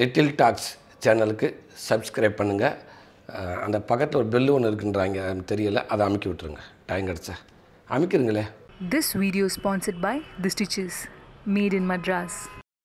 Little tax சேனலுக்கு subscribe பண்ணுங்கள் அந்த பக்கத்தில் ஒரு பெல்லு ஒன்று இருக்குன்றாங்க அது தெரியல அதை அமைக்கி விட்ருங்க டைம் கிடச்சா அமைக்கிறீங்களே This video is sponsored by The Stitches, made in Madras.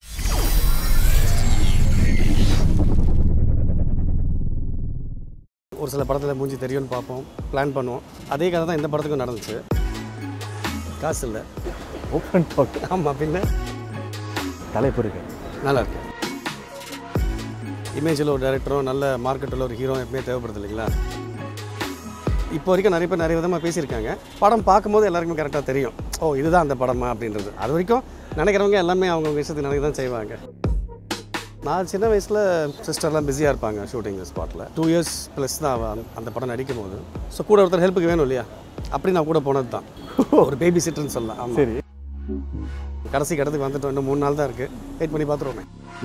ஒரு சில படத்தில் மூஞ்சி தெரியும்னு பார்ப்போம் பிளான் பண்ணுவோம் அதே கதை தான் இந்த படத்துக்கும் நடந்துச்சு காசு இல்லை ஓப்பன் டாக் ஆமாம் பின்ன தலைப்பு இருக்கு நல்லா இருக்கு இமேஜில் ஒரு டேரக்டரும் நல்ல மார்க்கெட்டில் ஒரு ஹீரோ எப்பவுமே தேவைப்படுது இல்லைங்களா இப்போ வரைக்கும் நிறைய பேர் நிறைய விதமாக பேசியிருக்காங்க படம் பார்க்கும்போது எல்லாருக்குமே கரெக்டாக தெரியும் ஓ இதுதான் அந்த படமா அப்படின்றது அது வரைக்கும் நினைக்கிறவங்க எல்லாமே அவங்கவுங்க விஷயத்துக்கு நினைக்க தான் செய்வாங்க நான் சின்ன வயசில் சிஸ்டர்லாம் பிஸியாக இருப்பாங்க ஷூட்டிங் ஸ்பாட்டில் டூ இயர்ஸ் ப்ளஸ் தான் அவ அந்த- அந்த படம் நடிக்கும் போது ஸோ கூட ஒருத்தர் ஹெல்ப்புக்கு வேணும் இல்லையா அப்படி நான் கூட போனது தான் ஒரு பேபி சிட்டர்னு சொல்லலாம் ஆமாம் சரி கடைசி கடத்துக்கு வந்துட்டோம் இன்னும் மூணு நாள் தான் இருக்குது வெயிட் பண்ணி பார்த்துருவோமே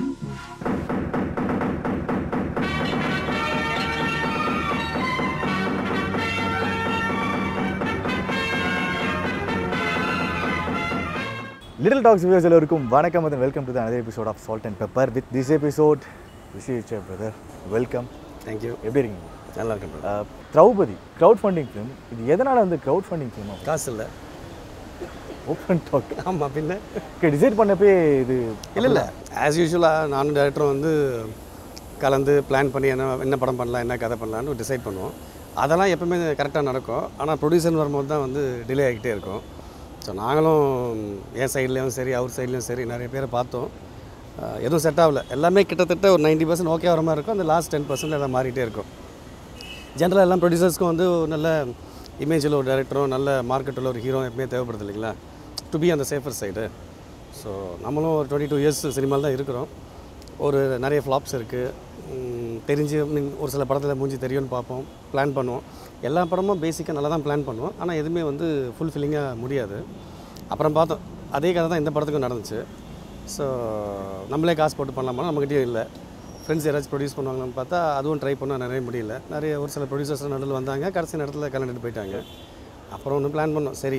லிட்டில் டாக்ஸ் வியூஸ் எல்லோருக்கும் வணக்கம் and welcome to the another episode of salt and pepper with this episode Rishi brother welcome thank you எப்படி இருக்கீங்க நல்லா இருக்கேன் brother. Ah, Draupadi crowd funding film இது எதனால் வந்து க்ரௌட் ஃபண்டிங் ஃபிலிம் காசு இல்லை ஓப்பன் டாக் ஆமாம் பின்ன ஓகே டிசைட் பண்ணப்பே இது இல்லை இல்லை ஆஸ் யூஷுவலாக நானும் டேரக்டரும் வந்து கலந்து பிளான் பண்ணி என்ன என்ன படம் பண்ணலாம் என்ன கதை பண்ணலான்னு டிசைட் பண்ணுவோம் அதெல்லாம் எப்பவுமே கரெக்டாக நடக்கும் ஆனால் ப்ரொடியூசர் வரும்போது தான் வந்து டிலே ஆகிக்கிட்டே இருக்கும் ஸோ நாங்களும் என் சைட்லேயும் சரி அவர் சைட்லேயும் சரி நிறைய பேரை பார்த்தோம் அஹ் எதுவும் செட் ஆகல எல்லாமே கிட்டத்தட்ட ஒரு 90% பர்சன்ட் ஓகே வர மாதிரி இருக்கும் அந்த லாஸ்ட் டென் பர்சன்ட் எல்லாம் மாறிட்டே இருக்கும் ஜென்ரலாக எல்லாம் ப்ரொடியூசர்ஸ்க்கும் வந்து ஒரு நல்ல இமேஜில் ஒரு டேரக்டரும் நல்ல மார்க்கெட்டில் ஒரு ஹீரோ எப்பவுமே தேவைப்படுது இல்லைங்களா டு பி அந்த சேஃபர் சைடு ஸோ நம்மளும் ஒரு டுவெண்ட்டி டூ இயர்ஸ் சினிமாவில் தான் இருக்கிறோம் ஒரு நிறைய ஃப்ளாப்ஸ் இருக்குது தெரிஞ்சு மீன் ஒரு சில படத்தில் மூஞ்சி தெரியும்னு பார்ப்போம் பிளான் பண்ணுவோம் எல்லா படமும் பேசிக்காக நல்லா தான் பிளான் பண்ணுவோம் ஆனால் எதுவுமே வந்து ஃபுல்ஃபில்லிங்காக முடியாது அப்புறம் பார்த்தோம் அதே கதை தான் இந்த படத்துக்கும் நடந்துச்சு ஸோ நம்மளே காசு போட்டு பண்ணலாமா நம்மக்கிட்டேயும் இல்லை ஃப்ரெண்ட்ஸ் யாராச்சும் ப்ரொடியூஸ் பண்ணுவாங்கன்னு பார்த்தா அதுவும் ட்ரை பண்ண நிறைய முடியல நிறைய ஒரு சில ப்ரொடியூசர்ஸ் நடுவில் வந்தாங்க கடைசி நேரத்தில் கலந்துட்டு போயிட்டாங்க அப்புறம் ஒன்று பிளான் பண்ணோம் சரி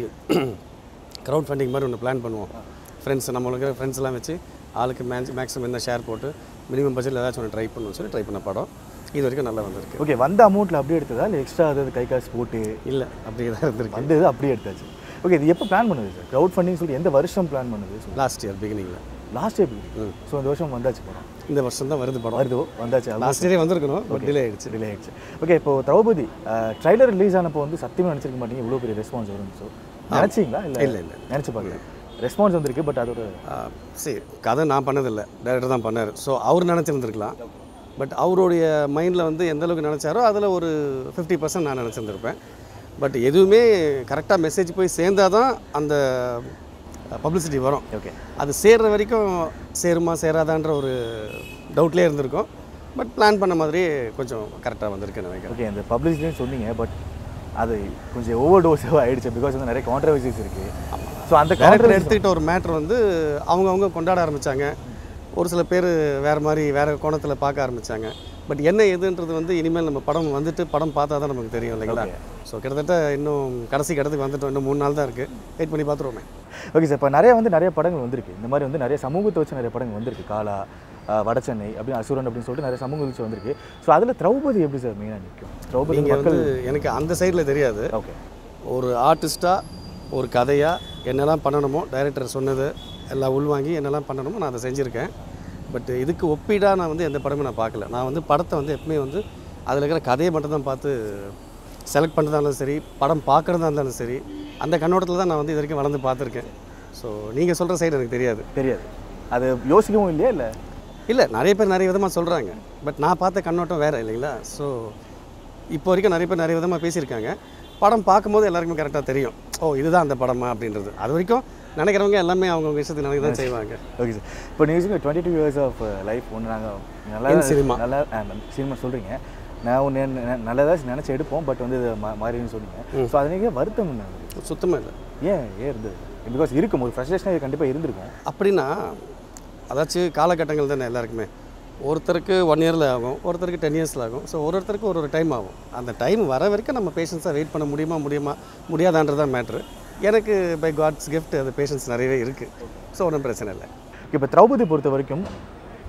க்ரௌட் ஃபண்டிங் மாதிரி ஒன்று பிளான் பண்ணுவோம் ஃப்ரெண்ட்ஸ் நம்மளுக்கு ஃப்ரெண்ட்ஸ்லாம் வச்சு ஆளுக்கு மேக்ஸ் மேக்ஸிமம் என்ன ஷேர் போட்டு மினிமம் பட்ஜெட்டில் ஏதாச்சும் ஒன்று ட்ரை பண்ணுவோம் சொல்லி ட்ரை பண்ண படம் இது வரைக்கும் நல்லா வந்திருக்கு ஓகே வந்த அமௌண்ட்டில் அப்படியே எடுத்ததா இல்லை எக்ஸ்ட்ரா அதாவது கை காசு போட்டு இல்லை அப்படியே தான் இருந்திருக்கு வந்தது அப்படியே எடுத்தாச்சு ஓகே இது எப்போ பிளான் பண்ணுது சார் க்ரௌட் ஃபண்டிங் சொல்லி எந்த வருஷம் பிளான் பண்ணுது லாஸ்ட் இயர் பிகினிங்கில் லாஸ்ட் இயர் ஸோ இந்த வருஷம் வந்தாச்சு படம் இந்த வருஷம் தான் வருது படம் வருதோ வந்தாச்சு லாஸ்ட் இயரே வந்திருக்கணும் பட் டிலே ஆயிடுச்சு டிலே ஆயிடுச்சு ஓகே இப்போ திரௌபதி ட்ரைலர் ரிலீஸ் ஆனப்போ வந்து சத்தியமாக நினச்சிருக்க மாட்டீங்க இவ்வளோ பெரிய ரெஸ்பான்ஸ் வரும் ஸோ நினச்சிங்களா இல்லை இல்ல, இல்ல. நினச்சி பார்க்கல ரெஸ்பான்ஸ் வந்திருக்கு பட் அதோட ஆ, சரி கதை நான் பண்ணதில்லை டேரக்டர் தான் பண்ணார் ஸோ அவர் நினச்சிருந்துருக்கலாம் பட் அவருடைய மைண்டில் வந்து எந்த அளவுக்கு நினச்சாரோ அதில் ஒரு ஃபிஃப்டி பர்சன்ட் நான் நினச்சிருந்துருப்பேன் பட் எதுவுமே கரெக்டாக மெசேஜ் போய் சேர்ந்தால் தான் அந்த பப்ளிசிட்டி வரும் ஓகே அது சேர்ற வரைக்கும் சேருமா சேராதான்ற ஒரு டவுட்லேயே இருந்திருக்கும் பட் பிளான் பண்ண மாதிரி கொஞ்சம் கரெக்டாக வந்திருக்குன்னு நினைக்கிறேன் ஓகே இந்த பப்ளிசிட்டின்னு சொன்னீங்க பட் அது கொஞ்சம் ஓவர் டோஸாக ஆயிடுச்சு பிகாஸ் வந்து நிறைய கான்ட்ரவர்சிஸ் இருக்குது ஸோ அந்த டேரக்டர் கான்ட்ரவர்சி எடுத்துக்கிட்ட ஒரு மேட்ரு வந்து அவங்கவுங்க கொண்டாட ஆரம்பித்தாங்க ஒரு சில பேர் வேறு மாதிரி வேறு கோணத்தில் பார்க்க ஆரம்பித்தாங்க பட் என்ன எதுன்றது வந்து இனிமேல் நம்ம படம் வந்துட்டு படம் பார்த்தா தான் நமக்கு தெரியும் இல்லைங்களா ஸோ கிட்டத்தட்ட இன்னும் கடைசி கடத்துக்கு வந்துட்டோம் இன்னும் மூணு நாள் தான் இருக்குது வெயிட் பண்ணி பார்த்துருவோமே ஓகே சார் இப்போ நிறைய வந்து நிறைய படங்கள் வந்திருக்கு இந்த மாதிரி வந்து நிறைய சமூகத்தை வச்சு நிறைய படங்கள் வந்திருக்கு காலா அஹ், வடசென்னை அப்படின்னு அசுரன் அப்படின்னு சொல்லிட்டு நிறைய சமூகம் வச்சு வந்திருக்கு ஸோ அதில் திரௌபதி எப்படி சார் மெயினாக நிற்கும் திரௌபதி நீங்கள் மக்கள் வந்து எனக்கு அந்த சைடில் தெரியாது ஓகே ஒரு ஆர்டிஸ்ட்டாக ஒரு கதையாக என்னெல்லாம் பண்ணணுமோ டைரக்டர் சொன்னது எல்லாம் உள்வாங்கி என்னெல்லாம் பண்ணணுமோ நான் அதை செஞ்சுருக்கேன் பட் இதுக்கு ஒப்பீடாக நான் வந்து எந்த படமும் நான் பார்க்கல நான் வந்து படத்தை வந்து எப்பவுமே வந்து அதில் இருக்கிற கதையை மட்டும் தான் பார்த்து செலக்ட் பண்ணுறதா இருந்தாலும் சரி படம் பார்க்குறதா இருந்தாலும் சரி அந்த கண்ணோட்டத்தில் தான் நான் வந்து இது வரைக்கும் வளர்ந்து பார்த்துருக்கேன் ஸோ நீங்கள் சொல்கிற சைடு எனக்கு தெரியாது தெரியாது அது யோசிக்கவும் இல்லையா இல்லை இல்லை நிறைய பேர் நிறைய விதமாக சொல்கிறாங்க பட் நான் பார்த்த கண்ணோட்டம் வேறு இல்லைங்களா ஸோ இப்போ வரைக்கும் நிறைய பேர் நிறைய விதமாக பேசியிருக்காங்க படம் பார்க்கும்போது எல்லாருக்குமே கரெக்டாக தெரியும் ஓ இதுதான் அந்த படமா அப்படின்றது அது வரைக்கும் நினைக்கிறவங்க எல்லாமே அவங்கவுங்க விஷயத்துக்கு நினைக்க தான் செய்வாங்க ஓகே சார் இப்போ நீங்கள் twenty two years of life ஒன்று நாங்கள் நல்லா In cinema. நல்லா சினிமா சொல்கிறீங்க நான் ஒன்று நல்லதாக நினச்சி எடுப்போம் பட் வந்து இது மா- மாறின்னு சொன்னீங்க ஸோ அது நீங்கள் வருத்தம் என்ன சுத்தமாக இல்லை ஏன் ஏன் இருந்தது பிகாஸ் இருக்கும் ஒரு ஃப்ரஸ்ட்ரேஷனாக கண்டிப்பாக இருந்திருக்கும் அப்படின்னா அதாச்சும் காலகட்டங்கள் தானே எல்லாருக்குமே ஒருத்தருக்கு ஒன் இயரில் ஆகும் ஒருத்தருக்கு டென் இயர்ஸில் ஆகும் ஸோ ஒரு ஒருத்தருக்கு ஒரு ஒரு டைம் ஆகும் அந்த டைம் வர வரைக்கும் நம்ம பேஷன்ஸாக வெயிட் பண்ண முடியுமா முடியுமா முடியாதான்றதான் மேட்ரு எனக்கு பை காட்ஸ் கிஃப்ட் அது பேஷன்ஸ் நிறையவே இருக்குது ஸோ ஒன்றும் பிரச்சனை இல்லை இப்போ திரௌபதி பொறுத்த வரைக்கும்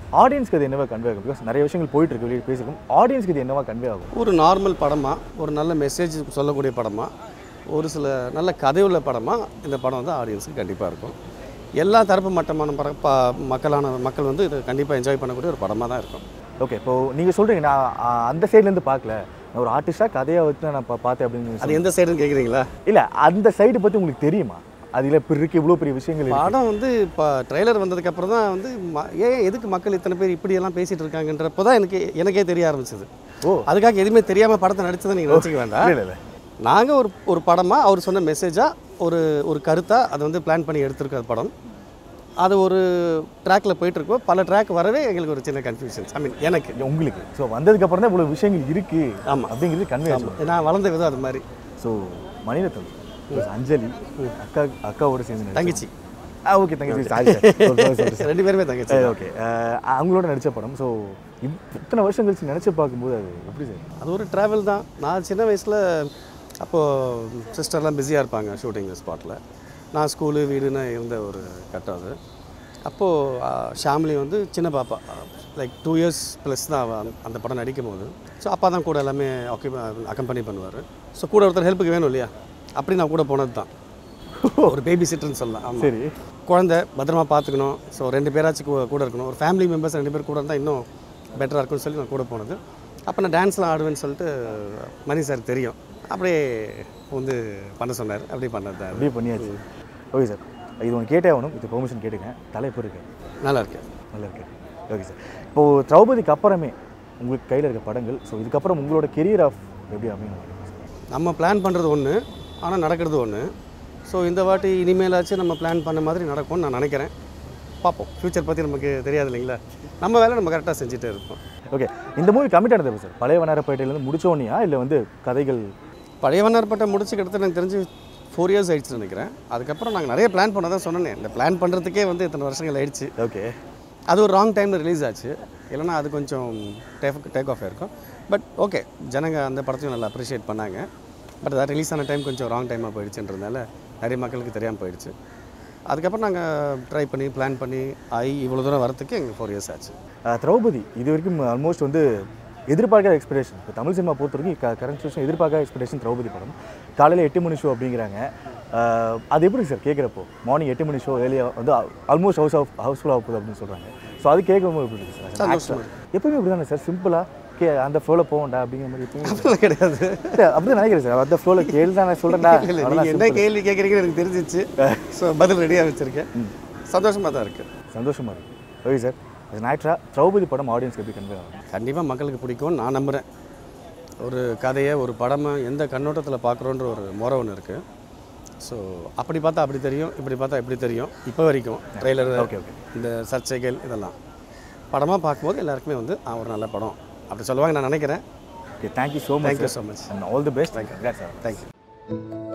ஆடியன்ஸ்க்கு அது என்னவா கன்வே ஆகும் பிகாஸ் நிறைய விஷயங்கள் போயிட்டு இருக்கு வெளியே பேசிருக்கோம் ஆடியன்ஸ்க்கு இது என்னவா கன்வே ஆகும் ஒரு நார்மல் படமாக ஒரு நல்ல மெசேஜ் சொல்லக்கூடிய படமாக ஒரு சில நல்ல கதையுள்ள படமாக இந்த படம் வந்து ஆடியன்ஸுக்கு கண்டிப்பாக இருக்கும் எல்லா தரப்பு மட்டமான பட ப மக்களான மக்கள் வந்து இது கண்டிப்பாக என்ஜாய் பண்ணக்கூடிய ஒரு படமாக தான் இருக்கும் ஓகே இப்போ நீங்கள் சொல்கிறீங்க நான் ஆ, அந்த சைட்லேருந்து பார்க்கல நான் ஒரு ஆர்டிஸ்டாக கதையாக வச்சு நான் பா- பார்த்தேன் அப்படின்னு அது எந்த சைடுன்னு கேட்குறீங்களா இல்லை அந்த சைடு பற்றி உங்களுக்கு தெரியுமா அதில் இப்போ இருக்கு இவ்வளோ பெரிய விஷயங்கள் இருக்கு. படம் வந்து இப்போ ட்ரெய்லர் வந்ததுக்கப்புறம் தான் வந்து ம- ஏன் எதுக்கு மக்கள் இத்தனை பேர் இப்படியெல்லாம் பேசிகிட்டு இருக்காங்கன்றப்போ தான் எனக்கு எனக்கே தெரிய ஆரம்பிச்சது ஓ அதுக்காக எதுவுமே தெரியாமல் படத்தை நடிச்சதை நீங்கள் நினச்சிக்க வேண்டாம் இல்லை இல்லை நாங்கள் ஒரு ஒரு படமாக அவர் சொன்ன மெசேஜாக ஒரு ஒரு கருத்தாக அதை வந்து பிளான் பண்ணி எடுத்திருக்கிற படம் அது ஒரு ட்ராக்ல போயிட்டு இருக்கோம் பல ட்ராக் வரவே எங்களுக்கு ஒரு சின்ன கன்ஃபியூஷன்ஸ் ஐ மீன் எனக்கு உங்களுக்கு ஸோ வந்ததுக்கப்புறம் தான் இவ்வளோ விஷயங்கள் இருக்கு ஆமா. அப்படிங்கிறது கன்வே ஆச்சு நான் வளர்ந்த விதம் அது மாதிரி ஸோ மணிரத்னம் plus அஞ்சலி அக்கா அக்காவோட சேர்ந்து நடிச்ச- தங்கச்சி ஆ ஓகே தங்கச்சி சாரி சார் ரெண்டு பேருமே தங்கச்சி ஓகே அவங்களோட நடித்த படம் ஸோ இத்தனை வருஷம் கழிச்சு நினச்சி பார்க்கும்போது அது எப்படி சார் அது ஒரு ட்ராவல் தான் நான் சின்ன வயசில் அப்போது சிஸ்டர்லாம் பிஸியாக இருப்பாங்க ஷூட்டிங் ஸ்பாட்டில் நான் ஸ்கூலு வீடுன்னு இருந்த ஒரு கட்டம் அது அப்போது ஷாம்லி வந்து சின்ன பாப்பா லைக் டூ இயர்ஸ் ப்ளஸ் தான் அவ அந்த- அந்த படம் நடிக்கும் போது ஸோ அப்பா தான் கூட எல்லாமே ஓகே அக்கம்பனி பண்ணுவார் ஸோ கூட ஒருத்தர் ஹெல்ப்புக்கு வேணும் இல்லையா அப்படி நான் கூட போனது தான் ஒரு பேபி சிட்டர்னு சொல்லலாம் ஆமாம் சரி குழந்தை பத்திரமா பார்த்துக்கணும் ஸோ ரெண்டு பேராச்சும் கூ- கூட இருக்கணும் ஒரு ஃபேமிலி மெம்பர்ஸ் ரெண்டு பேர் கூட இருந்தால் இன்னும் பெட்டராக இருக்கும்னு சொல்லி நான் கூட போனது அப்போ நான் டான்ஸ்லாம் ஆடுவேன்னு சொல்லிட்டு மணி சார் தெரியும் அப்படியே வந்து பண்ண சொன்னார் அப்படியே பண்ணது தான் அது. அப்படியே பண்ணியாச்சு ஓகே சார் இது ஒன்று கேட்டே ஆகணும் இது பெர்மிஷன் கேட்டுங்க தலைப்பு இருக்கு நல்லா இருக்கு நல்லா இருக்கு ஓகே சார் இப்போது திரௌபதிக்கு அப்புறமே உங்களுக்கு கையில் இருக்க படங்கள் ஸோ இதுக்கப்புறம் உங்களோட கெரியர் ஆஃப் எப்படி அமையும் நம்ம பிளான் பண்ணுறது ஒன்று ஆனால் நடக்கிறது ஒன்று ஸோ இந்த வாட்டி இனிமேலாச்சும் நம்ம பிளான் பண்ண மாதிரி நடக்கும்னு நான் நினைக்கிறேன் பார்ப்போம் ஃப்யூச்சர் பற்றி நமக்கு தெரியாது இல்லைங்களா நம்ம வேலை நம்ம கரெக்டாக செஞ்சுட்டே இருப்போம் ஓகே இந்த மூவி கமிட் ஆனது எப்போ சார் பழைய வண்ணாரப்பேட்டையிலேருந்து முடிச்சோனியா இல்லை வந்து கதைகள் பழைய வண்ணார்பேட்டை முடிச்சு கிட்டத்தட்ட எனக்கு தெரிஞ்சு ஃபோர் இயர்ஸ் ஆயிடுச்சுன்னு நினைக்கிறேன் அதுக்கப்புறம் நாங்கள் நிறைய பிளான் பண்ணதான் சொன்னேன் இந்த பிளான் பண்ணுறதுக்கே வந்து இத்தனை வருஷங்கள் ஆயிடுச்சு ஓகே அது ஒரு ராங் டைமில் ரிலீஸ் ஆச்சு இல்லைன்னா அது கொஞ்சம் டேக் டேக் ஆஃப் ஆயிருக்கும் பட் ஓகே ஜனங்க அந்த படத்தையும் நல்லா அப்ரிஷியேட் பண்ணாங்க பட் அது ரிலீஸ் ஆன டைம் கொஞ்சம் ராங் டைமாக போயிடுச்சுன்றதுனால நிறைய மக்களுக்கு தெரியாமல் போயிடுச்சு அதுக்கப்புறம் நாங்கள் ட்ரை பண்ணி பிளான் பண்ணி ஆகி இவ்வளோ தூரம் வரத்துக்கு எங்களுக்கு ஃபோர் இயர்ஸ் ஆச்சு அஹ், திரௌபதி இது வரைக்கும் ஆல்மோஸ்ட் வந்து எதிர்பார்க்காத எக்ஸ்பெக்டேஷன் இப்போ தமிழ் சினிமா பொறுத்த வரைக்கும் க கரண்ட் சுச்சுவேஷன் எதிர்பார்க்காத எக்ஸ்பெக்டேஷன் திரௌபதி படம் காலையில் எட்டு மணி ஷோ அப்படிங்கிறாங்க அஹ், அது எப்படி சார் கேட்குறப்போ மார்னிங் எட்டு மணி ஷோ ஏலியா வந்து ஆல்மோஸ்ட் ஹவுஸ் ஆஃப் ஹவுஸ்ஃபுல் ஆக போகுது அப்படின்னு சொல்கிறாங்க ஸோ அது கேட்கும்போது எப்படி இருக்கு சார் சந்தோஷமா எப்பவுமே இப்படி தானே சார் சிம்பிளாக கே அந்த ஃப்ளோவில் போகண்டா அப்படிங்கிற மாதிரி எப்பவுமே அப்படிலாம் கிடையாது அப்படி தான் நினைக்கிறேன் சார் அந்த ஃப்ளோவில் கேள்வி தான் நான் சொல்கிறேன்டா இல்லை நீங்கள் என்ன கேள்வி கேட்குறீங்கன்னு எனக்கு தெரிஞ்சிச்சு ஸோ பதில் ரெடியாக வச்சுருக்கேன் சந்தோஷமாக தான் இருக்குது சந்தோஷமாக இருக்கு ஓகே சார் அது நாய்ட்ரா திரௌபதி படம் ஆடியன்ஸ்க்கு எப்படி கன்வே ஆகும் கண்டிப்பாக மக்களுக்கு பிடிக்கும்னு நான் நம்புகிறேன் ஒரு கதையை ஒரு படமை எந்த கண்ணோட்டத்தில் பார்க்குறோன்ற ஒரு முறை ஒன்று இருக்குது ஸோ அப்படி பார்த்தா அப்படி தெரியும் இப்படி பார்த்தா இப்படி தெரியும் இப்போ வரைக்கும் ட்ரெய்லர் Okay, okay. இந்த சர்ச்சைகள் இதெல்லாம் படமாக பார்க்கும்போது எல்லாருக்குமே வந்து ஆ, ஒரு நல்ல படம் அப்படி சொல்லுவாங்க நான் நினைக்கிறேன் okay thank you so much Thank you so much. And all the best thank you sir thank you